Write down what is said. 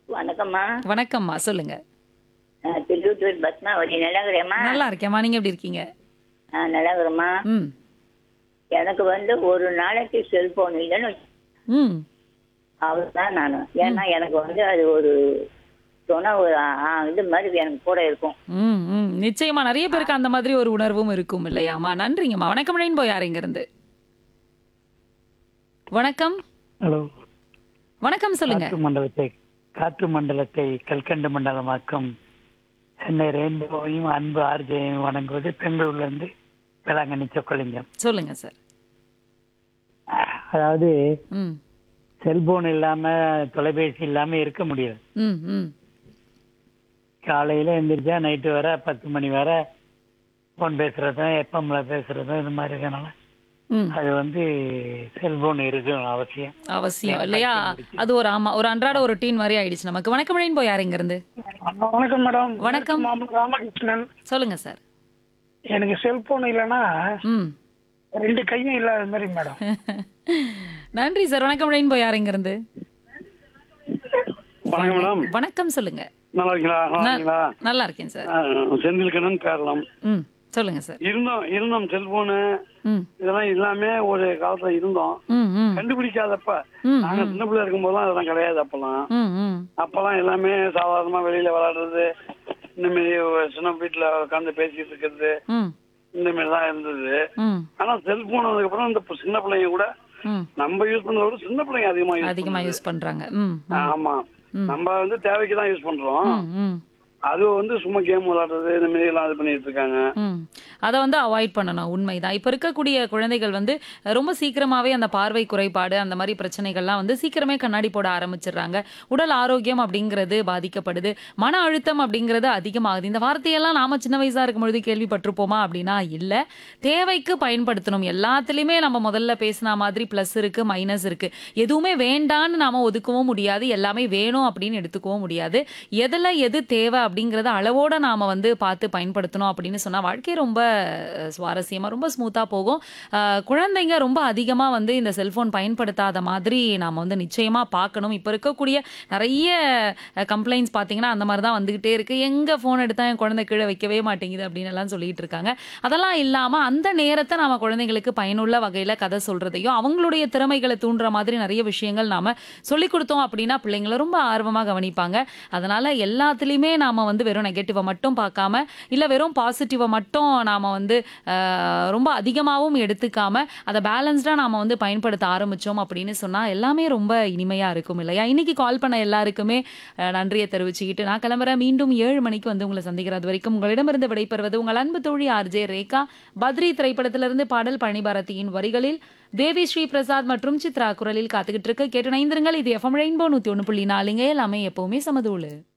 வணக்கம்மா வணக்கம்மா சொல்லுங்க நான் திருவத்தூர் பத்மாவதி நல்லா இருக்கிறேம்மா நல்லா இருக்கேம்மா நீங்க எப்படி இருக்கீங்க ஆ நல்லா இருக்கிறேம்மா ம் எனக்கு வந்து ஒரு நாளைக்கு செல்போன் இல்லைன்னு வச்சு- ம் அவர் தான் நான் ஏன்னா எனக்கு வந்து அது ஒரு சொன்ன ஒரு ஆ, இது மாதிரி எனக்கு கூட இருக்கும் ம் ம் நிச்சயமா நிறைய பேருக்கு அந்த மாதிரி ஒரு உணர்வும் இருக்கும் இல்லையாம்மா நன்றிங்கம்மா வணக்கம் ரெயின்போ யார் இங்க இருந்து வணக்கம் ஹலோ வணக்கம் சொல்லுங்க காற்று மண்டலத்தை காற்று மண்டலத்தை கல்கண்டு மண்டலமாக்கும் சென்னை ரெயின்போவையும் அன்பு ஆர்ஜையும் வணங்குவது பெங்களூர்ல இருந்து வேளாங்கண்ணி சொக்கலிங்கம் சொல்லுங்க சார் அதாவது ம் செல்போன் இல்லாம தொலைபேசி இல்லாம இருக்க முடியாது ம் ம் காலையில எந்திரிச்சா நைட்டு வர பத்து மணி வர ஃபோன் பேசுறதும் எஃப்எம்ல பேசுறதும் இது மாதிரி இருக்கனால ம் அது வந்து செல்போன் இருக்கும் அவசியம் அவசியம் இல்லையா அது ஒரு ஆமா ஒரு அன்றாட ஒரு டீன் மாதிரி ஆயிடுச்சு நமக்கு வணக்கம் ரெயின்போ யார் இங்க இருந்து வணக்கம் மேடம் வணக்கம். மாமன் ராமகிருஷ்ணன் சொல்லுங்க சார் எனக்கு செல்போன் இல்லைன்னா ம் ரெண்டு கையும் இல்லாத மாதிரி மேடம் நன்றி சார் வணக்கம் ரெயின்போ யார் இங்க இருந்து வணக்கம் மேடம் வணக்கம் சொல்லுங்க நல்லா இருக்கீங்களா நல்லா ந- இருக்கீங்களா நல்லா இருக்கேன் சார் ஆ, செந்தில் கண்ணன் கேரளம் ம் சொல்லுங்க சார் இருந்தோம் இருந்தோம் செல்போனு ம் இதெல்லாம் எல்லாமே ஒரு காலத்துல இருந்தோம் ம் ம் கண்டுபிடிக்காதப்ப ம், நாங்க சின்ன பிள்ளை இருக்கும் போதெல்லாம் அதெல்லாம் கிடையாது அப்பெல்லாம் ம் ம் அப்பெல்லாம் எல்லாமே சாதாரணமா வெளியில விளையாடுறது இந்த மாதிரி ஒரு சின்ன வீட்டுல உட்காந்து பேசிட்டு இருக்கிறது ம் இந்த மாதிரி தான் இருந்தது ம் ஆனா செல்போன் வந்ததுக்கு அப்புறம் இந்த பு- சின்ன பிள்ளைங்க கூட ம் நம்ம யூஸ் பண்றத விட சின்ன பிள்ளைங்க அதிகமா யூஸ் அதிகமா யூஸ் பண்றாங்க ம் பண்றாங்க. ஆமா நம்ம வந்து தேவைக்கு தான் யூஸ் பண்றோம் ம் ம் அது வந்து சும்மா கேம் விளையாடுறது இந்த மாதிரி எல்லாம் இது பண்ணிட்டு இருக்காங்க ம் அதை வந்து அவாய்ட் பண்ணணும் உண்மைதான் இப்போ இருக்கக்கூடிய குழந்தைகள் வந்து அஹ், ரொம்ப சீக்கிரமாவே அந்த பார்வை குறைபாடு அந்த மாதிரி பிரச்சனைகள்லாம் வந்து சீக்கிரமே கண்ணாடி போட ஆரம்பிச்சிடுறாங்க உடல் ஆரோக்கியம் அப்படிங்கிறது பாதிக்கப்படுது மன அழுத்தம் அப்படிங்கிறது அதிகமாகுது இந்த வார்த்தையெல்லாம் நாம சின்ன வயசா இருக்கும் பொழுது கேள்விப்பட்டிருப்போமா அப்படின்னா இல்லை தேவைக்கு பயன்படுத்தணும் எல்லாத்துலேயுமே நம்ம முதல்ல பேசின மாதிரி ப்ளஸ் இருக்கு மைனஸ் இருக்கு எதுவுமே வேண்டான்னு நாம ஒதுக்கவும் முடியாது எல்லாமே வேணும் அப்படின்னு எடுத்துக்கவும் முடியாது எதுல எது தேவை அப்படிங்கறத அளவோட நாம வந்து பார்த்து பயன்படுத்தணும் அப்படின்னு சொன்னா வாழ்க்கை ரொம்ப அஹ், சுவாரஸ்யமா ரொம்ப ஸ்மூத்தா போகும் அஹ், குழந்தைங்க ரொம்ப அதிகமா வந்து இந்த செல்போன் பயன்படுத்தாத மாதிரி நாம வந்து நிச்சயமா பார்க்கணும் இப்ப இருக்கக்கூடிய நிறைய கம்ப்ளைண்ட்ஸ் பாத்தீங்கன்னா அந்த மாதிரி தான் வந்துகிட்டே இருக்கு எங்க போன் எடுத்தா என் குழந்தை கீழே வைக்கவே மாட்டேங்குது அப்படின்னு எல்லாம் சொல்லிட்டு இருக்காங்க அதெல்லாம் இல்லாம அந்த நேரத்தை நாம குழந்தைங்களுக்கு பயனுள்ள வகையில கதை சொல்றதையும் அவங்களுடைய திறமைகளை தூண்டுற மாதிரி நிறைய விஷயங்கள் நாம சொல்லி கொடுத்தோம் அப்படின்னா பிள்ளைங்களை ரொம்ப ஆர்வமா கவனிப்பாங்க அதனால எல்லாத்துலயுமே நாம வந்து வெறும் நெகட்டிவை மட்டும் பார்க்காம இல்ல வெறும் பாசிட்டிவை மட்டும் நாம வந்து ஆஹ், ரொம்ப அதிகமாகவும் எடுத்துக்காம அதை பேலன்ஸ்டா நாம வந்து பயன்படுத்த ஆரம்பிச்சோம் அப்படின்னு சொன்னா எல்லாமே ரொம்ப இனிமையா இருக்கும் இல்லையா இன்னைக்கு கால் பண்ண எல்லாருக்குமே அஹ், நன்றியை தெரிவிச்சுக்கிட்டு நான் கிளம்புறேன் மீண்டும் ஏழு மணிக்கு வந்து உங்களை சந்திக்கிற அது வரைக்கும் உங்களிடமிருந்து விடைபெறுவது உங்கள் அன்பு தோழி ஆர்ஜே ரேகா பத்ரி திரைப்படத்திலிருந்து பாடல் பழனி பாரதியின் வரிகளில் தேவி ஸ்ரீ பிரசாத் மற்றும் சித்ரா குரலில் காத்துக்கிட்டு இருக்கு கேட்டு நைந்திருங்கள் இது எஃப்எம் ரெயின்போ நூத்தி ஒன்று புள்ளி நாலுங்க எல்லாமே எப்பவுமே சமதூளு